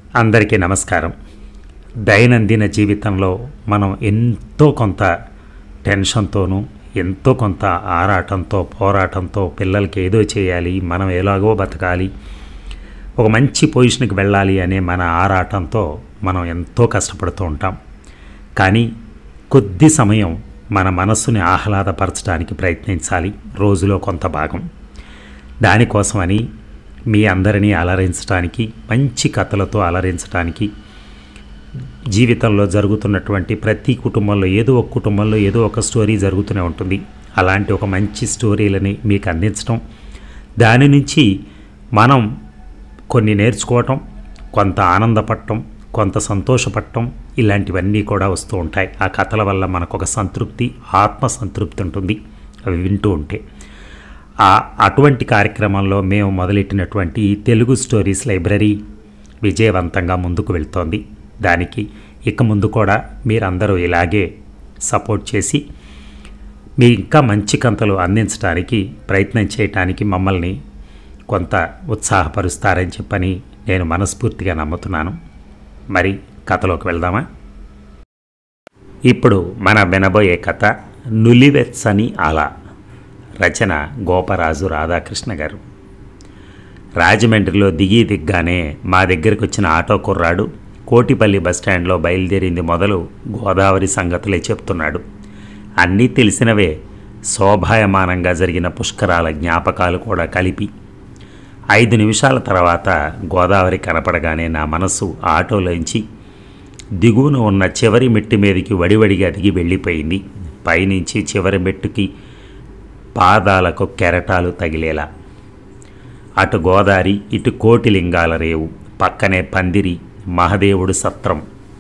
అందరికీ నమస్కారం దైనందిన జీవితంలో మనం ఎంతో కొంత టెన్షన్తోనూ ఎంతో కొంత ఆరాటంతో పోరాటంతో పిల్లలకి ఏదో చేయాలి మనం ఎలాగో బతకాలి ఒక మంచి పొజిషన్కి వెళ్ళాలి అనే మన ఆరాటంతో మనం ఎంతో కష్టపడుతూ ఉంటాం కానీ కొద్ది సమయం మన మనస్సుని ఆహ్లాదపరచడానికి ప్రయత్నించాలి రోజులో కొంత భాగం దానికోసమని మీ అందరినీ అలరించడానికి మంచి కథలతో అలరించడానికి జీవితంలో జరుగుతున్నటువంటి ప్రతి కుటుంబంలో ఏదో ఒక కుటుంబంలో ఏదో ఒక స్టోరీ జరుగుతూనే ఉంటుంది అలాంటి ఒక మంచి స్టోరీలని మీకు అందించడం దాని నుంచి మనం కొన్ని నేర్చుకోవటం కొంత ఆనందపడటం కొంత సంతోషపడటం ఇలాంటివన్నీ కూడా వస్తూ ఉంటాయి ఆ కథల వల్ల మనకు ఒక సంతృప్తి ఆత్మ సంతృప్తి ఉంటుంది అవి వింటూ ఉంటే ఆ అటువంటి కార్యక్రమంలో మేము మొదలెట్టినటువంటి తెలుగు స్టోరీస్ లైబ్రరీ విజయవంతంగా ముందుకు వెళ్తోంది దానికి ఇక ముందు కూడా మీరందరూ ఇలాగే సపోర్ట్ చేసి మీ ఇంకా మంచి కంతలు అందించడానికి ప్రయత్నం చేయటానికి మమ్మల్ని కొంత ఉత్సాహపరుస్తారని చెప్పని నేను మనస్ఫూర్తిగా నమ్ముతున్నాను మరి కథలోకి వెళ్దామా ఇప్పుడు మన వినబోయే కథ నులివెచ్చని అల రచన గోపరాజు రాధాకృష్ణ గారు రాజమండ్రిలో దిగి దిగ్గానే మా దగ్గరికి వచ్చిన ఆటో కుర్రాడు కోటిపల్లి బస్టాండ్లో బయలుదేరింది మొదలు గోదావరి సంగతులే చెప్తున్నాడు అన్నీ తెలిసినవే శోభాయమానంగా జరిగిన పుష్కరాల జ్ఞాపకాలు కూడా కలిపి ఐదు నిమిషాల తర్వాత గోదావరి కనపడగానే నా మనస్సు ఆటోలోంచి దిగువన ఉన్న చివరి మెట్టు మీదకి వడివడిగా దిగి వెళ్ళిపోయింది పైనుంచి చివరి మెట్టుకి పాదాలకు కెరటాలు తగిలేలా అటు గోదారి ఇటు కోటిలింగాల రేవు పక్కనే పందిరి మహదేవుడు సత్రం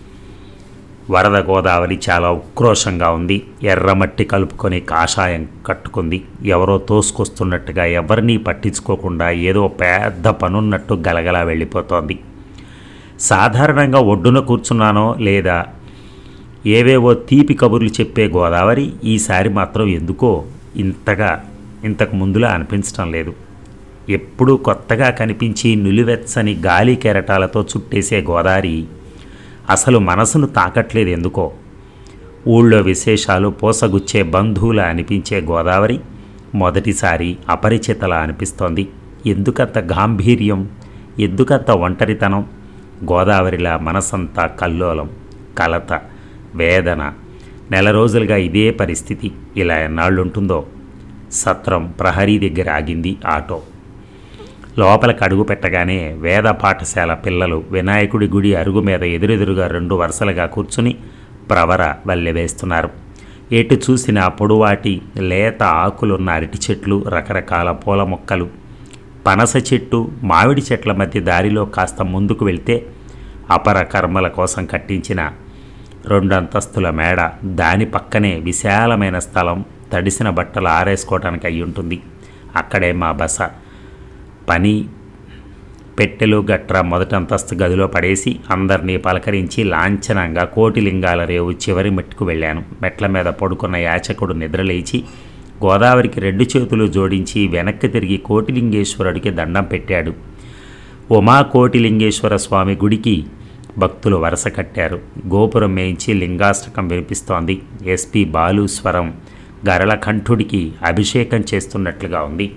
వరద గోదావరి చాలా ఉక్రోషంగా ఉంది ఎర్రమట్టి కలుపుకొని కాషాయం కట్టుకుంది ఎవరో తోసుకొస్తున్నట్టుగా ఎవరినీ పట్టించుకోకుండా ఏదో పెద్ద పనున్నట్టు గలగలా వెళ్ళిపోతోంది సాధారణంగా ఒడ్డున కూర్చున్నానో లేదా ఏవేవో తీపి కబుర్లు చెప్పే గోదావరి ఈసారి మాత్రం ఎందుకో ఇంతగా ఇంతకు ముందులా అనిపించడం లేదు ఎప్పుడూ కొత్తగా కనిపించి నులివెచ్చని గాలి కెరటాలతో చుట్టేసే గోదావరి అసలు మనసును తాకట్లేదు ఎందుకో ఊళ్ళో విశేషాలు పోసగుచ్చే బంధువుల అనిపించే గోదావరి మొదటిసారి అపరిచితలా అనిపిస్తోంది ఎందుకంత గాంభీర్యం ఎందుకంత ఒంటరితనం గోదావరిలా మనసంతా కల్లోలం కలత వేదన నెల రోజులుగా ఇదే పరిస్థితి ఇలా ఎన్నాళ్ళుంటుందో సత్రం ప్రహరీ దగ్గర ఆగింది ఆటో లోపలికి అడుగు పెట్టగానే వేద పాఠశాల పిల్లలు వినాయకుడి గుడి అరుగు మీద ఎదురెదురుగా రెండు వరుసలుగా కూర్చుని ప్రవర వల్లె వేస్తున్నారు ఎటు చూసిన పొడువాటి లేత ఆకులున్న అరటి చెట్లు రకరకాల పూల మొక్కలు పనస చెట్టు మామిడి చెట్ల మధ్య దారిలో కాస్త ముందుకు వెళ్తే అపర కర్మల కోసం కట్టించిన రెండు అంతస్తుల మేడ దాని పక్కనే విశాలమైన స్థలం తడిసిన బట్టలు ఆరేసుకోవడానికి అయి ఉంటుంది అక్కడే మా బస పని పెట్టెలు గట్రా మొదటి అంతస్తు గదిలో పడేసి అందరినీ పలకరించి లాంఛనంగా కోటిలింగాల రేవు చివరి మెట్టుకు వెళ్ళాను మెట్ల మీద పడుకున్న యాచకుడు నిద్రలేచి గోదావరికి రెండు చేతులు జోడించి వెనక్కి తిరిగి కోటిలింగేశ్వరుడికి దండం పెట్టాడు ఉమా కోటిలింగేశ్వర స్వామి గుడికి భక్తులు వరుస కట్టారు గోపురం మేయించి లింగాష్టకం వినిపిస్తోంది ఎస్పి బాలు స్వరం గరళకంఠుడికి అభిషేకం చేస్తున్నట్లుగా ఉంది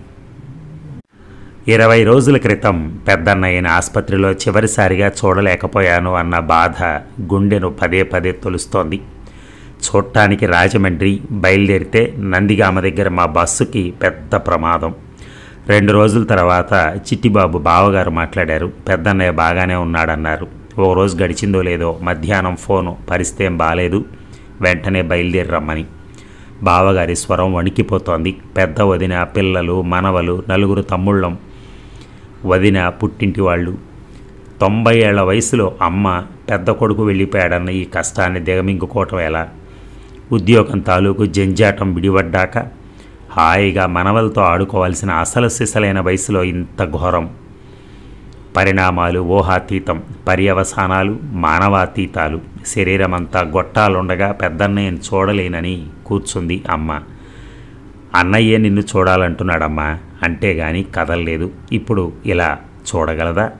ఇరవై రోజుల క్రితం పెద్దన్నయ్యని ఆసుపత్రిలో చివరిసారిగా చూడలేకపోయాను అన్న బాధ గుండెను పదే పదే తొలుస్తోంది చూడటానికి రాజమండ్రి బయలుదేరితే నందిగామ దగ్గర మా బస్సుకి పెద్ద ప్రమాదం రెండు రోజుల తర్వాత చిట్టిబాబు బావగారు మాట్లాడారు పెద్దన్నయ్య బాగానే ఉన్నాడన్నారు ఓ రోజు గడిచిందో లేదో మధ్యాహ్నం ఫోను పరిస్థితి ఏం బాగాలేదు వెంటనే బయలుదేరి రమ్మని బావగారి స్వరం వణికిపోతోంది పెద్ద వదిన పిల్లలు మనవలు నలుగురు తమ్ముళ్ళం వదిన పుట్టింటి వాళ్ళు తొంభై ఏళ్ల వయసులో అమ్మ పెద్ద కొడుకు వెళ్ళిపోయాడన్న ఈ కష్టాన్ని దిగమింగుకోవటం ఎలా ఉద్యోగం తాలూకు జంజాటం విడిపడ్డాక హాయిగా మనవలతో ఆడుకోవాల్సిన అసలు సిసలైన వయసులో ఇంత ఘోరం పరిణామాలు ఊహాతీతం పర్యవసానాలు మానవాతీతాలు శరీరమంతా గొట్టాలుండగా పెద్దన్నయ్యను చూడలేనని కూర్చుంది అమ్మ అన్నయ్యే నిన్ను చూడాలంటున్నాడమ్మా అంటే గాని కదలలేదు ఇప్పుడు ఇలా చూడగలదా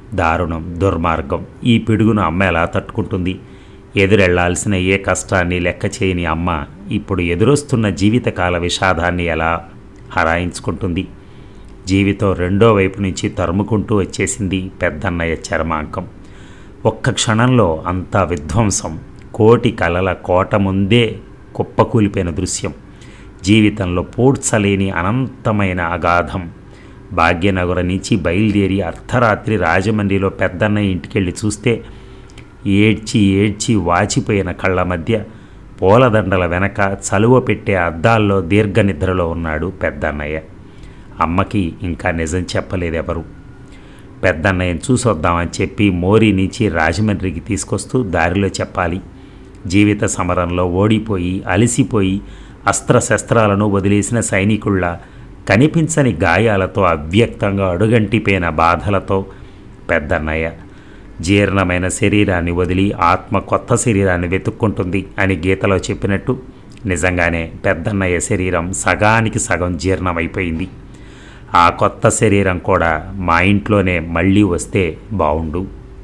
దారుణం దుర్మార్గం ఈ పిడుగును అమ్మ ఎలా తట్టుకుంటుంది ఎదురెళ్లాల్సిన ఏ కష్టాన్ని లెక్క చేయని అమ్మ ఇప్పుడు ఎదురొస్తున్న జీవితకాల విషాదాన్ని ఎలా హరాయించుకుంటుంది జీవితం రెండో వైపు నుంచి తరుముకుంటూ వచ్చేసింది పెద్దన్నయ్య చర్మాంకం ఒక్క క్షణంలో అంతా విధ్వంసం కోటి కలల కోట ముందే కుప్పకూలిపోయిన దృశ్యం జీవితంలో పూడ్చలేని అనంతమైన అగాధం భాగ్యనగరం నుంచి బయలుదేరి అర్ధరాత్రి రాజమండ్రిలో పెద్దన్నయ్య ఇంటికెళ్ళి చూస్తే ఏడ్చి ఏడ్చి వాచిపోయిన కళ్ళ మధ్య పూలదండల వెనక చలువ పెట్టే అద్దాల్లో దీర్ఘనిద్రలో ఉన్నాడు పెద్దన్నయ్య అమ్మకి ఇంకా నిజం చెప్పలేదెవరు పెద్దన్నయ్యను చూసొద్దామని చెప్పి మోరీ నుంచి రాజమండ్రికి తీసుకొస్తూ దారిలో చెప్పాలి జీవిత సమరంలో ఓడిపోయి అలసిపోయి అస్త్రశస్త్రాలను వదిలేసిన సైనికుళ్ళ కనిపించని గాయాలతో అవ్యక్తంగా అడుగంటిపోయిన బాధలతో పెద్దన్నయ్య జీర్ణమైన శరీరాన్ని వదిలి ఆత్మ కొత్త శరీరాన్ని వెతుక్కుంటుంది అని గీతలో చెప్పినట్టు నిజంగానే పెద్దన్నయ్య శరీరం సగానికి సగం జీర్ణమైపోయింది ఆ కొత్త శరీరం కూడా మా ఇంట్లోనే మళ్ళీ వస్తే బావుండు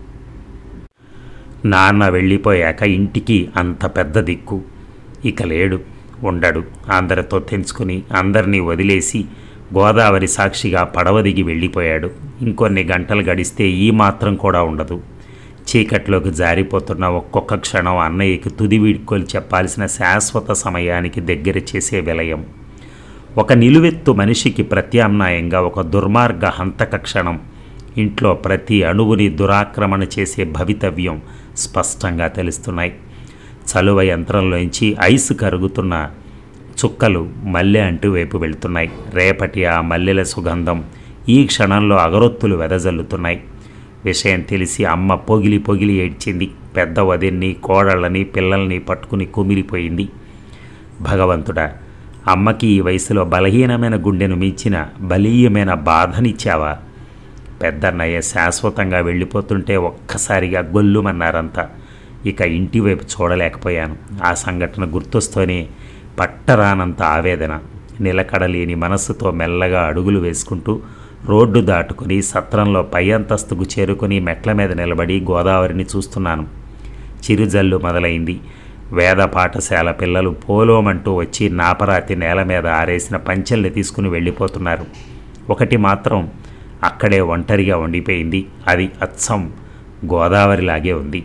నాన్న వెళ్ళిపోయాక ఇంటికి అంత పెద్ద దిక్కు ఇక లేడు ఉండడు అందరితో తెంచుకుని అందరినీ వదిలేసి గోదావరి సాక్షిగా పడవ దిగి వెళ్ళిపోయాడు ఇంకొన్ని గంటలు గడిస్తే ఈ మాత్రం కూడా ఉండదు చీకట్లోకి జారిపోతున్న ఒక్కొక్క క్షణం అన్నయ్యకి తుది వీడ్కోలు చెప్పాల్సిన శాశ్వత సమయానికి దగ్గర చేసే విలయం ఒక నిలువెత్తు మనిషికి ప్రత్యామ్నాయంగా ఒక దుర్మార్గ హంతక క్షణం ఇంట్లో ప్రతి అణువుని దురాక్రమణ చేసే భవితవ్యం స్పష్టంగా తెలుస్తున్నాయి చలువ యంత్రంలోంచి ఐస్ కరుగుతున్న చుక్కలు మల్లె అంటూ వైపు వెళుతున్నాయి రేపటి ఆ మల్లెల సుగంధం ఈ క్షణంలో అగరొత్తులు వెదజల్లుతున్నాయి విషయం తెలిసి అమ్మ పొగిలి పొగిలి ఏడ్చింది పెద్ద వదిన్ని కోడళ్ళని పిల్లల్ని పట్టుకుని కుమిలిపోయింది భగవంతుడా అమ్మకి ఈ వయసులో బలహీనమైన గుండెను మించిన బలీయమైన బాధనిచ్చావా పెద్దన్నయ్య శాశ్వతంగా వెళ్ళిపోతుంటే ఒక్కసారిగా గొల్లుమన్నారంతా ఇక ఇంటి వైపు చూడలేకపోయాను ఆ సంఘటన గుర్తొస్తూనే పట్టరానంత ఆవేదన నిలకడలేని మనస్సుతో మెల్లగా అడుగులు వేసుకుంటూ రోడ్డు దాటుకుని సత్రంలో పై అంతస్తుకు చేరుకుని మెట్ల మీద నిలబడి గోదావరిని చూస్తున్నాను చిరుజల్లు మొదలైంది వేద పాఠశాల పిల్లలు పోలోమంటూ వచ్చి నాపరాతి నేల మీద ఆరేసిన పంచెల్ని తీసుకుని వెళ్ళిపోతున్నారు ఒకటి మాత్రం అక్కడే ఒంటరిగా ఉండిపోయింది అది అచ్చం గోదావరిలాగే ఉంది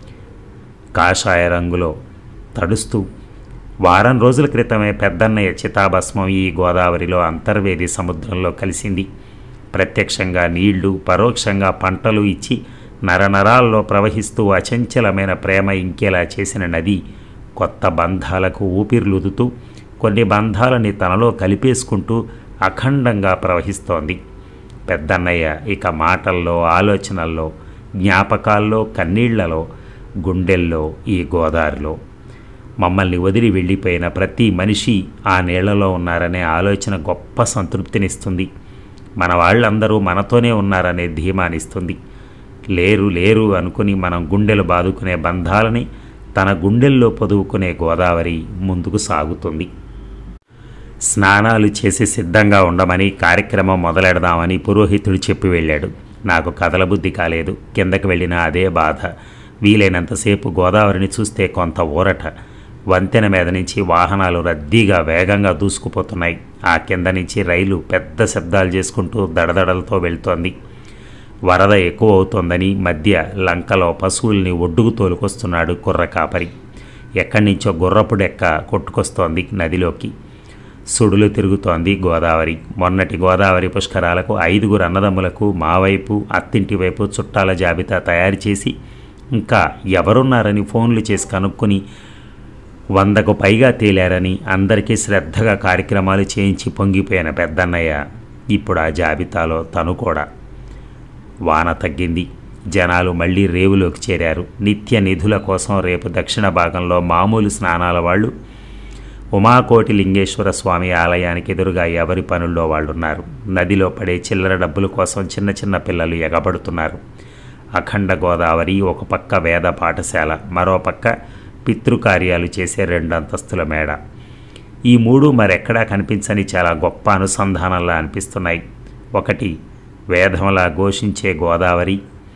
కాషాయ రంగులో తడుస్తూ వారం రోజుల క్రితమే పెద్దన్నయ్య చితాభస్మం ఈ గోదావరిలో అంతర్వేది సముద్రంలో కలిసింది ప్రత్యక్షంగా నీళ్లు పరోక్షంగా పంటలు ఇచ్చి నరనరాల్లో ప్రవహిస్తూ అచంచలమైన ప్రేమ ఇంకేలా చేసిన నది కొత్త బంధాలకు ఊపిర్లుదుతూ కొన్ని బంధాలని తనలో కలిపేసుకుంటూ అఖండంగా ప్రవహిస్తోంది పెద్దన్నయ్య ఇక మాటల్లో ఆలోచనల్లో జ్ఞాపకాల్లో కన్నీళ్లలో గుండెల్లో ఈ గోదావరిలో మమ్మల్ని వదిలి వెళ్ళిపోయిన ప్రతి మనిషి ఆ నీళ్లలో ఉన్నారనే ఆలోచన గొప్ప సంతృప్తినిస్తుంది మన వాళ్ళందరూ మనతోనే ఉన్నారనే ధీమానిస్తుంది లేరు లేరు అనుకుని మనం గుండెలు బాదుకునే బంధాలని తన గుండెల్లో పొదువుకునే గోదావరి ముందుకు సాగుతుంది స్నానాలు చేసి సిద్ధంగా ఉండమని కార్యక్రమం మొదలెడదామని పురోహితుడు చెప్పి వెళ్ళాడు నాకు కథల బుద్ధి కాలేదు కిందకి వెళ్ళిన అదే బాధ వీలైనంతసేపు గోదావరిని చూస్తే కొంత ఊరట వంతెన మీద నుంచి వాహనాలు రద్దీగా వేగంగా దూసుకుపోతున్నాయి ఆ కింద నుంచి రైలు పెద్ద శబ్దాలు చేసుకుంటూ దడదడలతో వెళ్తోంది వరద ఎక్కువ అవుతోందని మధ్య లంకలో పశువుల్ని ఒడ్డుకు తోలుకొస్తున్నాడు కుర్ర కాపరి ఎక్కడి నుంచో గుర్రపు డెక్క కొట్టుకొస్తోంది నదిలోకి సుడులు తిరుగుతోంది గోదావరి మొన్నటి గోదావరి పుష్కరాలకు ఐదుగురు అన్నదమ్ములకు మా వైపు అత్తింటి వైపు చుట్టాల జాబితా తయారు చేసి ఇంకా ఎవరున్నారని ఫోన్లు చేసి కనుక్కొని వందకు పైగా తేలారని అందరికీ శ్రద్ధగా కార్యక్రమాలు చేయించి పొంగిపోయిన పెద్దన్నయ్య ఇప్పుడు ఆ జాబితాలో తను కూడా వాన తగ్గింది జనాలు మళ్ళీ రేవులోకి చేరారు నిత్య నిధుల కోసం రేపు దక్షిణ భాగంలో మామూలు స్నానాల వాళ్ళు ఉమాకోటి లింగేశ్వర స్వామి ఆలయానికి ఎదురుగా ఎవరి పనుల్లో వాళ్ళున్నారు నదిలో పడే చిల్లర డబ్బుల కోసం చిన్న చిన్న పిల్లలు ఎగబడుతున్నారు అఖండ గోదావరి ఒక పక్క వేద పాఠశాల మరో పక్క పితృకార్యాలు చేసే రెండు అంతస్తుల మేడ ఈ మూడు మరెక్కడా కనిపించని చాలా గొప్ప అనుసంధానంలా అనిపిస్తున్నాయి ఒకటి వేదంలా ఘోషించే గోదావరి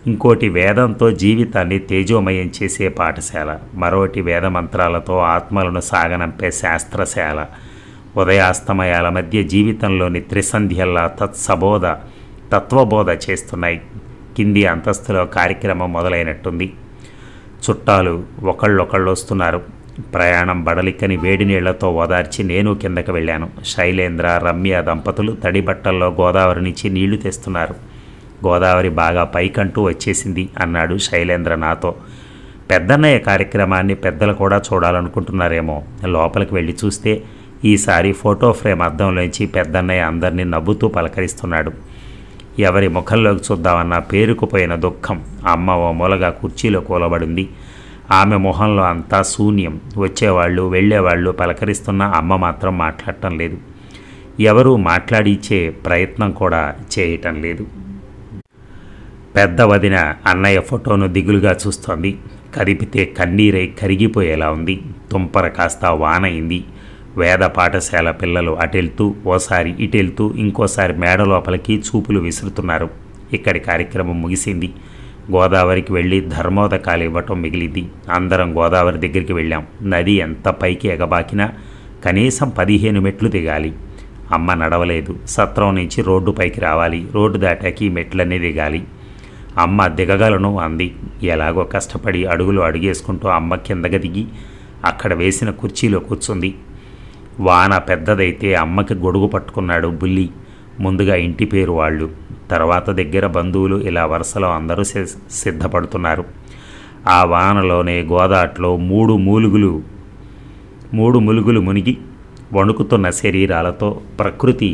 ఇంకోటి వేదంతో జీవితాన్ని తేజోమయం చేసే పాఠశాల మరోటి వేద మంత్రాలతో ఆత్మలను సాగనంపే శాస్త్రశాల ఉదయాస్తమయాల మధ్య జీవితంలోని త్రిసంధ్యల్లా తత్సబోధ తత్వబోధ చేస్తున్నాయి కింది అంతస్తులో కార్యక్రమం మొదలైనట్టుంది చుట్టాలు ఒకళ్ళొకళ్ళు వస్తున్నారు ప్రయాణం బడలిక్కని వేడి నీళ్లతో ఓదార్చి నేను కిందకి వెళ్ళాను శైలేంద్ర రమ్య దంపతులు తడి బట్టల్లో గోదావరి నుంచి నీళ్లు తెస్తున్నారు గోదావరి బాగా పైకంటూ వచ్చేసింది అన్నాడు శైలేంద్ర నాతో పెద్దన్నయ్య కార్యక్రమాన్ని పెద్దలు కూడా చూడాలనుకుంటున్నారేమో లోపలికి వెళ్ళి చూస్తే ఈసారి ఫోటో ఫ్రేమ్ అద్దంలోంచి పెద్దన్నయ్య అందరినీ నవ్వుతూ పలకరిస్తున్నాడు ఎవరి ముఖంలోకి చూద్దామన్న పేరుకుపోయిన దుఃఖం అమ్మ ఓ మూలగా కుర్చీలో కూలబడింది ఆమె మొహంలో అంతా శూన్యం వచ్చేవాళ్ళు వెళ్ళేవాళ్ళు పలకరిస్తున్న అమ్మ మాత్రం మాట్లాడటం లేదు ఎవరూ మాట్లాడిచ్చే ప్రయత్నం కూడా చేయటం లేదు పెద్ద వదిన అన్నయ్య ఫోటోను దిగులుగా చూస్తోంది కదిపితే కన్నీరై కరిగిపోయేలా ఉంది తుంపర కాస్త వానయింది వేద పాఠశాల పిల్లలు అటెళ్తూ ఓసారి ఇటెళ్తూ ఇంకోసారి మేడ లోపలికి చూపులు విసురుతున్నారు ఇక్కడి కార్యక్రమం ముగిసింది గోదావరికి వెళ్ళి ధర్మోదకాలు ఇవ్వటం మిగిలింది అందరం గోదావరి దగ్గరికి వెళ్ళాం నది ఎంత పైకి ఎగబాకినా కనీసం పదిహేను మెట్లు దిగాలి అమ్మ నడవలేదు సత్రం నుంచి రోడ్డు పైకి రావాలి రోడ్డు దాటాకి మెట్లన్నీ దిగాలి అమ్మ దిగగలను అంది ఎలాగో కష్టపడి అడుగులు అడుగేసుకుంటూ అమ్మ కిందకి దిగి అక్కడ వేసిన కుర్చీలో కూర్చుంది వాన పెద్దదైతే అమ్మకి గొడుగు పట్టుకున్నాడు బుల్లి ముందుగా ఇంటి పేరు వాళ్ళు తర్వాత దగ్గర బంధువులు ఇలా వరుసలో అందరూ సి- సిద్ధపడుతున్నారు ఆ వానలోనే గోదాట్లో మూడు మూలుగులు మూడు ములుగులు మునిగి వణుకుతున్న శరీరాలతో ప్రకృతి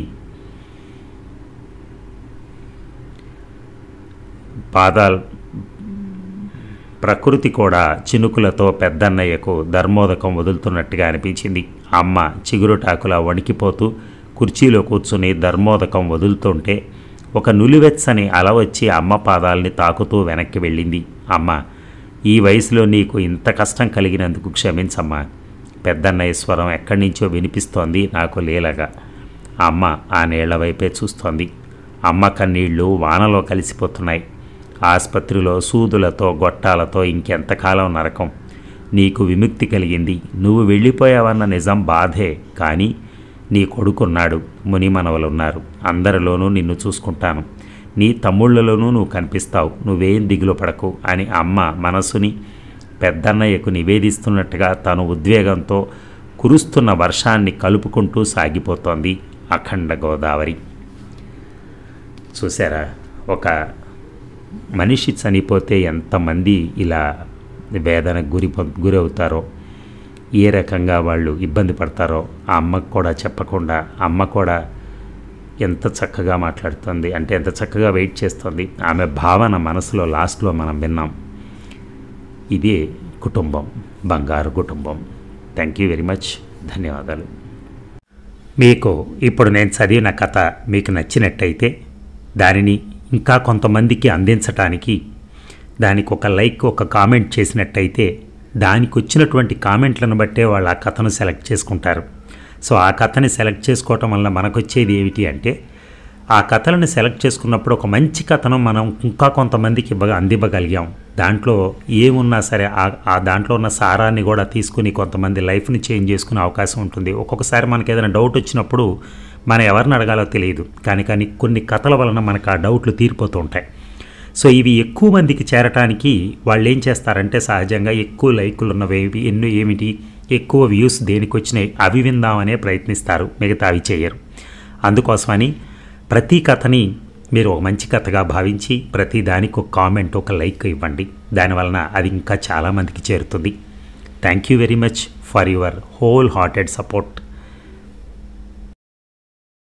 పాదాలు ప్రకృతి కూడా చినుకులతో పెద్దన్నయ్యకు ధర్మోదకం వదులుతున్నట్టుగా అనిపించింది అమ్మ చిగురుటాకులా వణికిపోతూ కుర్చీలో కూర్చుని ధర్మోదకం వదులుతుంటే ఒక నులివెచ్చని అల వచ్చి అమ్మ పాదాల్ని తాకుతూ వెనక్కి వెళ్ళింది అమ్మ ఈ వయసులో నీకు ఇంత కష్టం కలిగినందుకు క్షమించమ్మా పెద్దన్నయ్య స్వరం ఎక్కడి నుంచో వినిపిస్తోంది నాకు లీలగా అమ్మ ఆ నీళ్ల వైపే చూస్తోంది అమ్మ కన్నీళ్లు వానలో కలిసిపోతున్నాయి ఆసుపత్రిలో సూదులతో గొట్టాలతో ఇంకెంతకాలం నరకం నీకు విముక్తి కలిగింది నువ్వు వెళ్ళిపోయావన్న నిజం బాధే కానీ నీ కొడుకున్నాడు మునిమనవలున్నారు అందరిలోనూ నిన్ను చూసుకుంటాను నీ తమ్ముళ్ళలోనూ నువ్వు కనిపిస్తావు నువ్వేం దిగులు పడకు అని అమ్మ మనసుని పెద్దన్నయ్యకు నివేదిస్తున్నట్టుగా తను ఉద్వేగంతో కురుస్తున్న వర్షాన్ని కలుపుకుంటూ సాగిపోతోంది అఖండ గోదావరి చూసారా ఒక మనిషి చనిపోతే ఎంతమంది ఇలా వేదనకు గురి పొ- గురవుతారో ఏ రకంగా వాళ్ళు ఇబ్బంది పడతారో ఆ అమ్మకు కూడా చెప్పకుండా అమ్మ కూడా ఎంత చక్కగా మాట్లాడుతుంది అంటే ఎంత చక్కగా వెయిట్ చేస్తుంది ఆమె భావన మనసులో లాస్ట్లో మనం విన్నాం ఇదే కుటుంబం బంగారు కుటుంబం థ్యాంక్ యూ వెరీ మచ్ ధన్యవాదాలు మీకు ఇప్పుడు నేను చదివిన కథ మీకు నచ్చినట్టయితే దానిని ఇంకా కొంతమందికి అందించటానికి దానికి ఒక లైక్ ఒక కామెంట్ చేసినట్టయితే దానికి వచ్చినటువంటి కామెంట్లను బట్టే వాళ్ళు ఆ కథను సెలెక్ట్ చేసుకుంటారు సో ఆ కథని సెలెక్ట్ చేసుకోవటం వల్ల మనకు వచ్చేది ఏమిటి అంటే ఆ కథలను సెలెక్ట్ చేసుకున్నప్పుడు ఒక మంచి కథను మనం ఇంకా కొంతమందికి ఇవ్వగా అందివ్వగలిగాం దాంట్లో ఏమున్నా సరే ఆ- ఆ దాంట్లో ఉన్న సారాన్ని కూడా తీసుకుని కొంతమంది లైఫ్ని చేంజ్ చేసుకునే అవకాశం ఉంటుంది ఒక్కొక్కసారి మనకి ఏదైనా డౌట్ వచ్చినప్పుడు మనం ఎవరిని అడగాలో తెలియదు కానీ కానీ కొన్ని కథల వలన మనకు ఆ డౌట్లు తీరిపోతూ ఉంటాయి సో ఇవి ఎక్కువ మందికి చేరటానికి వాళ్ళు ఏం చేస్తారంటే సహజంగా ఎక్కువ లైకులు ఉన్నవి ఏవి- ఎన్నో ఏమిటి ఎక్కువ వ్యూస్ దేనికి వచ్చినాయి అవి విందామనే ప్రయత్నిస్తారు మిగతా అవి చేయరు అందుకోసమని ప్రతి కథని మీరు ఒక మంచి కథగా భావించి ప్రతి దానికి ఒక కామెంట్ ఒక లైక్ ఇవ్వండి దానివలన అది ఇంకా చాలామందికి చేరుతుంది thank you very much for your wholehearted support